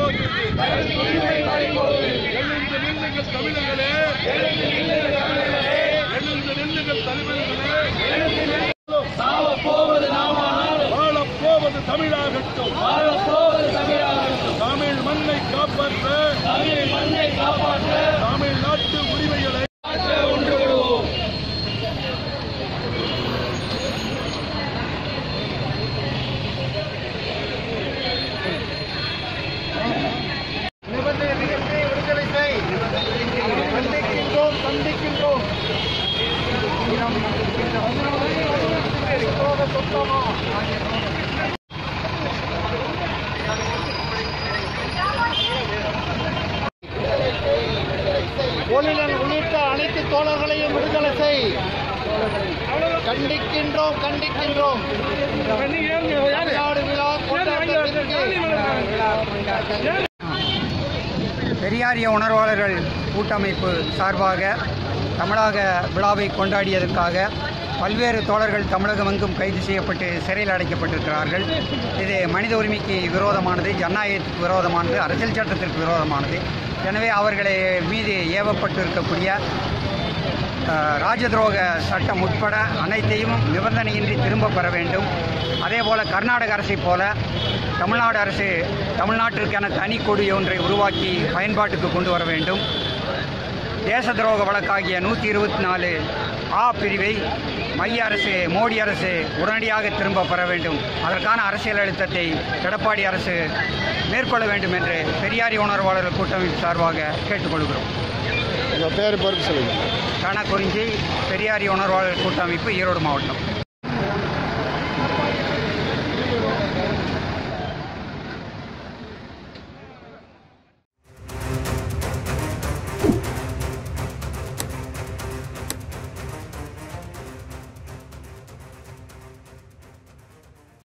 போகுது எழுந்து நில்லுங்கள் தமிழர்களே எழுந்து நில்லுங்கள் தலைவர்களே சாவப் போவது நாமானால் வாழப் போவது தமிழாகட்டும் வாழப் போவது தமிழாகட்டும் தமிழ் மண்ணை காப்பாற்ற தமிழ் மண்ணை காப்பாற்ற தமிழ்நாட்டு உரிமைகளை காக்க ஒன்று விடுவோம் விடுதலை செய் கண்டிக்கின்றோம் கண்டிக்கின்றோம் ஊழலன் உள்ளிட்ட அனைத்து தோழர்களையும் விடுதலை செய் கண்டிக்கின்றோம் கண்டிக்கின்றோம் தமிழ்நாடு விழா கொண்டாட்டத்திற்கு பெரியாரிய உணர்வாளர்கள் கூட்டமைப்பு சார்பாக தமிழக விழாவை கொண்டாடியதற்காக பல்வேறு தோழர்கள் தமிழகமெங்கும் கைது செய்யப்பட்டு சிறையில் அடைக்கப்பட்டிருக்கிறார்கள் இது மனித உரிமைக்கு விரோதமானது ஜனநாயகத்துக்கு விரோதமானது அரசியல் சட்டத்திற்கு விரோதமானது எனவே அவர்களை மீது ஏவப்பட்டு இருக்கக்கூடிய அஹ், ராஜதுரோக சட்டம் உட்பட அனைத்தையும் நிபந்தனையின்றி திரும்ப பெற வேண்டும் அதே போல கர்நாடக அரசைப் போல தமிழ்நாடு அரசு தமிழ்நாட்டிற்கான தனி கொடி ஒன்றை உருவாக்கி பயன்பாட்டுக்கு கொண்டு வர வேண்டும் தேச துரோக வழக்காகிய நூற்றி இருபத்தி நாலு ஆ பிரிவை மைய அரசு மோடி அரசு உடனடியாக திரும்ப பெற வேண்டும் அதற்கான அரசியல் அழுத்தத்தை எடப்பாடி அரசு மேற்கொள்ள வேண்டும் என்று பெரியாரி உணர்வாளர்கள் கூட்டமைப்பு சார்பாக கேட்டுக்கொள்கிறோம் உங்கள் பேர் பொறுப்பு சொல்லுங்கள் கணக்குறிஞ்சி பெரியாரி உணர்வாளர் கூட்டமைப்பு ஈரோடு மாவட்டம்